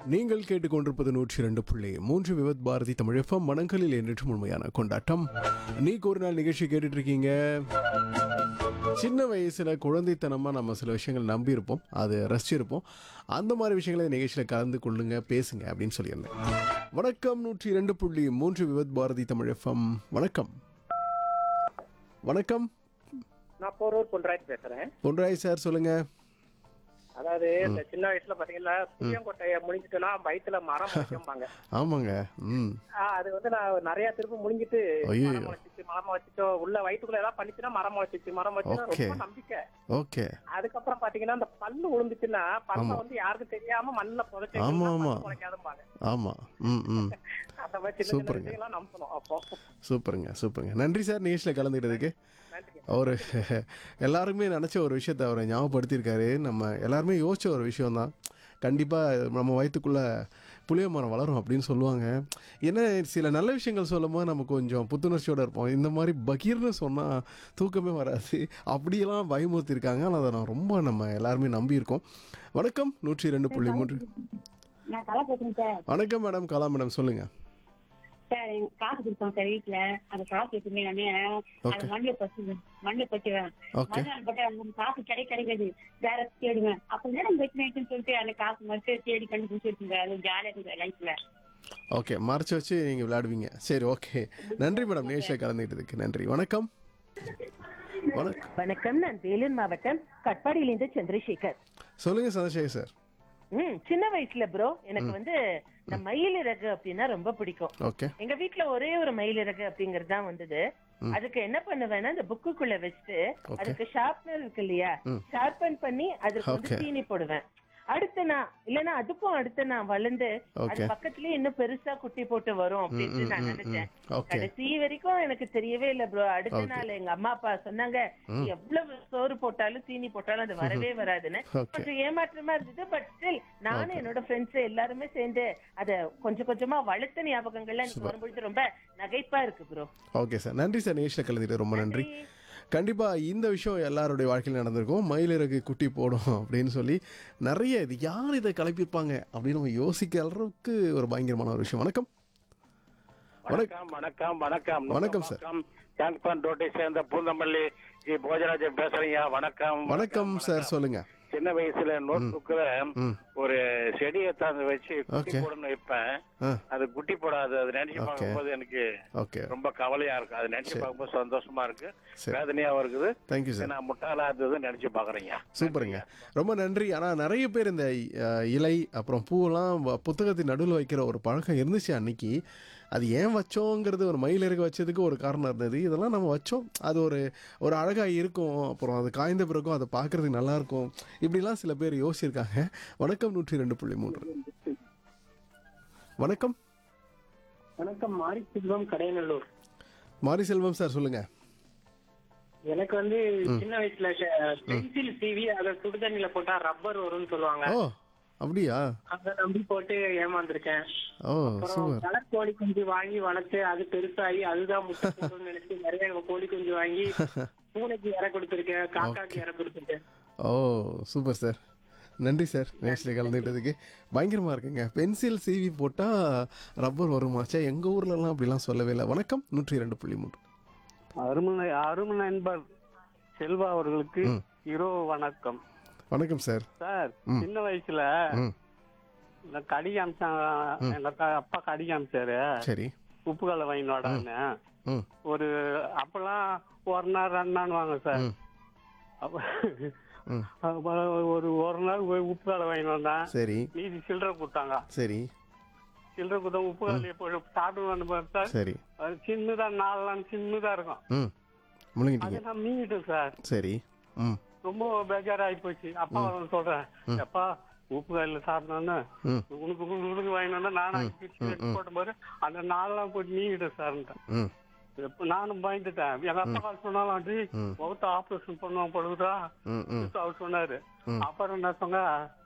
நீங்கள் கேட்டுக்கொண்டிருப்பது நூற்றி இரண்டு புள்ளி மூன்று விவத் பாரதி தமிழ் எஃப்எம் மனங்களில் என்றும் உண்மையான கொண்டாட்டம் நீக்கு ஒரு நாள் நிகழ்ச்சி கேட்டுட்டு இருக்கீங்க சின்ன வயசுல குழந்தைத்தனமா நம்ம சில விஷயங்கள் நம்பியிருப்போம் அது ரசிச்சிருப்போம் அந்த மாதிரி விஷயங்களை இந்த நிகழ்ச்சியில் கலந்து கொள்ளுங்க பேசுங்க அப்படின்னு சொல்லியிருந்தேன் வணக்கம் நூற்றி இரண்டு புள்ளி மூன்று விவத் பாரதி தமிழ் எஃப்எம் வணக்கம் வணக்கம் நான் போரூர் பொன்ராஜ் பேசுறேன் பொன்ராய் சார் சொல்லுங்க அதாவது இந்த சின்ன வயசுல பாத்தீங்கன்னா புளியங்கொட்டைய முடிஞ்சிட்டுனா வயித்துல மரம் முளைக்கும்பாங்க ஆமாங்க ம் ஆஹ் அது வந்து நான் நிறைய திரும்ப முழுங்கிட்டு ஐயையோ. மரம் முளைச்சிச்சு மரம் முளைச்சிச்சோ உள்ள வயிற்றுக்குள்ள ஏதாவது பண்ணிச்சுன்னா மரம் முளைச்சிச்சு மரம் முளைச்சுன்னா Okay. ரொம்ப நம்பிக்கை ஓகே அதுக்கப்புறம் பாத்தீங்கன்னா அந்த பல்லு விழுந்துச்சுன்னா பல்ல வந்து யாருக்கும் தெரியாம மண்ணுல புதைச்சு ஆமா, ஆமா. முளைக்காதும்பாங்க ஆமாம் ம் ம் அந்த மாதிரி சின்ன சின்ன சூப்பருங்க. விஷயங்கள்லாம் நம்பணும் அப்போ சூப்பருங்க சூப்பருங்க நன்றி சார் நிகழ்ச்சியில் கலந்துக்கிட்டதுக்கு நன்றிங்க அவர் எல்லாருமே நினச்ச ஒரு விஷயத்தை அவரை ஞாபகப்படுத்தியிருக்காரு நம்ம எல்லாருமே யோசிச்ச ஒரு விஷயம் தான் கண்டிப்பாக நம்ம வயிற்றுக்குள்ளே புளிய மரம் வளரும் அப்படின்னு சொல்லுவாங்க ஏன்னா சில நல்ல விஷயங்கள் சொல்லும் போது நம்ம கொஞ்சம் புத்துணர்ச்சியோடு இருப்போம் இந்த மாதிரி பகீர்னு சொன்னால் தூக்கமே வராது அப்படியெல்லாம் பயமுறுத்திருக்காங்க ஆனால் அதை நான் ரொம்ப நம்ம எல்லாருமே நம்பியிருக்கோம் வணக்கம் நூற்றி ரெண்டு புள்ளி மூன்று நான் கலா பேசுறேன் சார் வணக்கம் மேடம் கலா மேடம் சொல்லுங்கள் சார் எனக்கு காசு கொடுத்தோம் சார் வீட்டுல அந்த காசு வச்சுமே நானே Okay. அது மண்ணில் பச்சு மண்ணில் பச்சுவேன் Okay. மண்ணால் பட்டு அந்த காசு கிடை கிடைக்காது வேற தேடுவேன் அப்ப நேரம் வெட்டினேன்னு சொல்லிட்டு அந்த காசு மட்டும் தேடி கண்டுபிடிச்சு வச்சுங்க அது ஜாலியா இருக்கு லைஃப்ல ஓகே மறைச்சு வச்சு நீங்கள் விளையாடுவீங்க சரி ஓகே நன்றி மேடம் நேஷில் கலந்துக்கிட்டதுக்கு நன்றி வணக்கம் வணக்கம் வணக்கம் நான் வேலூர் மாவட்டம் கட்பாடியிலிருந்து சந்திரசேகர் சொல்லுங்க சந்திரசேகர் சார் ம் சின்ன வயசுல ப்ரோ எனக்கு வந்து இந்த மயில் இறகு அப்படின்னா ரொம்ப பிடிக்கும் ஓகே எங்க வீட்ல ஒரே ஒரு மயில் இறகு அப்படிங்கறது தான் வந்தது அதுக்கு என்ன பண்ணுவேன்னா இந்த புக்குக்குள்ள வச்சுட்டு Okay. அதுக்கு ஷார்ப்னர் இருக்கு இல்லையா ஷார்பன் பண்ணி அதுக்கு வந்து Okay. தீனி போடுவேன் அடுத்த நான் இல்லனா அதுக்கும் அடுத்த நான் வளர்ந்து அது Okay. பக்கத்துலயே இன்னும் பெருசா குட்டி போட்டு வரும் அப்படின்னு நான் நினைச்சேன் ஓகே கடைசி வரைக்கும் எனக்கு தெரியவே இல்ல ப்ரோ அடுத்த Okay. நாள் எங்க அம்மா அப்பா சொன்னாங்க எவ்வளவு சோறு போட்டாலும் தீனி போட்டாலும் அது வரவே வராதுன்னு Okay. கொஞ்சம் ஏமாற்றமா இருந்தது பட் ஸ்டில் நானும் என்னோட ஃப்ரெண்ட்ஸ் எல்லாருமே சேர்ந்து அத கொஞ்சம் கொஞ்சமா வளர்த்த ஞாபகங்கள்லாம் எனக்கு வரும்பொழுது ரொம்ப நகைப்பா இருக்கு ப்ரோ ஓகே சார் நன்றி சார் நேஷில் கலந்துக்கிட்டு ரொம்ப நன்றி கண்டிப்பாக இந்த விஷயம் எல்லாருடைய வாழ்க்கையில் நடந்திருக்கும் மயிலிறகு குட்டி போடும் அப்படின்னு சொல்லி நிறைய இது யார் இதை கலப்பியிருப்பாங்க அப்படின்னு நம்ம யோசிக்கிற அளவுக்கு ஒரு பயங்கரமான ஒரு விஷயம் வணக்கம் வணக்கம் வணக்கம் வணக்கம் வணக்கம், சார். கேன்பான் ரோட்டை சேர்ந்த பூந்தமல்லி ஜி போஜராஜன் பேசுறீங்க வணக்கம் வணக்கம் சார் சொல்லுங்க சின்ன வயசுல நோட் புக்ல ம் ஒரு செடியை தாந்து வச்சு குட்டி Okay. போடணும் வைப்பேன் ஆ அது குட்டி போடாது அது நினைச்சு Okay. பார்க்கும்போது எனக்கு ஓகே ரொம்ப கவலையா இருக்கு அது நினைச்சு பார்க்கும்போது சந்தோஷமா இருக்கு சரி. வேதனையாவும் இருக்குது தேங்க்யூ சார் நான் முட்டாளா இருந்தது நினைச்சு பாக்குறீங்க சூப்பருங்க ரொம்ப நன்றி ஆனால் நிறைய பேர் இந்த அஹ், இலை அப்புறம் பூவெல்லாம் வ- புத்தகத்தின் நடுவில் வைக்கிற ஒரு பழக்கம் இருந்துச்சு அன்னைக்கு அது ஏன் வச்சோங்கிறது ஒரு மயில் இருக்க வச்சதுக்கு ஒரு காரணம் இருந்தது இதெல்லாம் நம்ம வச்சோம் அது ஒரு ஒரு அழகாக இருக்கும் அப்புறம் அது காய்ந்த பிறகும் அதை பார்க்கறதுக்கு நல்லா இருக்கும் இப்படிலாம் சில பேர் யோசிச்சிருக்காங்க வணக்கம் நூற்றி ரெண்டு புள்ளி மூன்று வணக்கம் வணக்கம் மாரி செல்வம் கடையநல்லூர் மாரி செல்வம் சார் சொல்லுங்க எனக்கு வந்து சின்ன வயசுல பென்சில் சீவி அதை சுடுதண்ணில போட்டா ரப்பர் வரும்னு சொல்லுவாங்க ஓ அப்படியா அதை நம்பி போட்டு ஏமாந்துருக்கேன் ஓ அப்புறம் சூப்பர் கலர் கோழி குஞ்சு வாங்கி வளர்த்து அது பெருசாகி அதுதான் முட்டை போடும்னு நினைச்சு நிறைய கோழி குஞ்சு வாங்கி பூனைக்கு இற கொடுத்துருக்கேன் காக்காக்கு இற கொடுத்துருக்கேன் ஓ சூப்பர் சார் நன்றி சார் நேஷில் கலந்துக்கிட்டதுக்கு பயங்கரமாக இருக்குங்க பென்சில் சீவி போட்டால் ரப்பர் வருமாச்சா எங்கள் ஊர்லலாம் அப்படிலாம் சொல்லவே இல்லை வணக்கம் நூற்றி ரெண்டு புள்ளி மூன்று அருமை அருமை நண்பர் செல்வா அவர்களுக்கு ம். இரவு வணக்கம் வணக்கம் சார் சார் ம். சின்ன வயசுல ம் இந்த கடி காமிச்சாங்க எங்க அக்கா- அப்பா கடி காமிச்சாரு சரி உப்பு கல்ல வாங்கினோடான்னு ம் ஒரு அப்பெல்லாம் ஒரு நாள் ரெண்டு நாள் வாங்க சார் ம். அப்ப ம் அப்ப ஒரு ஒரு நாள் போய் உப்பு கல்ல வாங்கிட்டு வந்தேன் சரி மீதி சில்லறை கொடுத்தாங்க சரி சில்லறை கொடுத்தா உப்பு கல்லையை போய் சாப்பிட்டு வந்து பார்த்தா சரி அது சின்னதா நாலு நாள் சின்னதா இருக்கும் ம் முழுங்கிட்டீங்க அதை நான் மீறிட்டேன் சார் சரி ம் ரொம்ப பேஜாராகி போச்சு அப்பா வந்து சொல்றேன் எப்பா உப்பு காயில சாப்பிட்டோன்னு ம் உனக்கு உனக்கு வாங்கினா நானும் பிரிச்சு எடுத்து போட்ட பாரு அந்த நாளெல்லாம் போட்டு நீங்கிட்டேன் சார்ன்ட்டேன் ம் எப்ப நானும் பயந்துட்டேன் எங்க அப்பா கால் சொன்னாலும் ஆண்டி முகத்தை ஆபரேஷன் பண்ணுவான் படுகுதா ம் ம் அவர் சொன்னாரு அப்புறம் என்ன சொங்க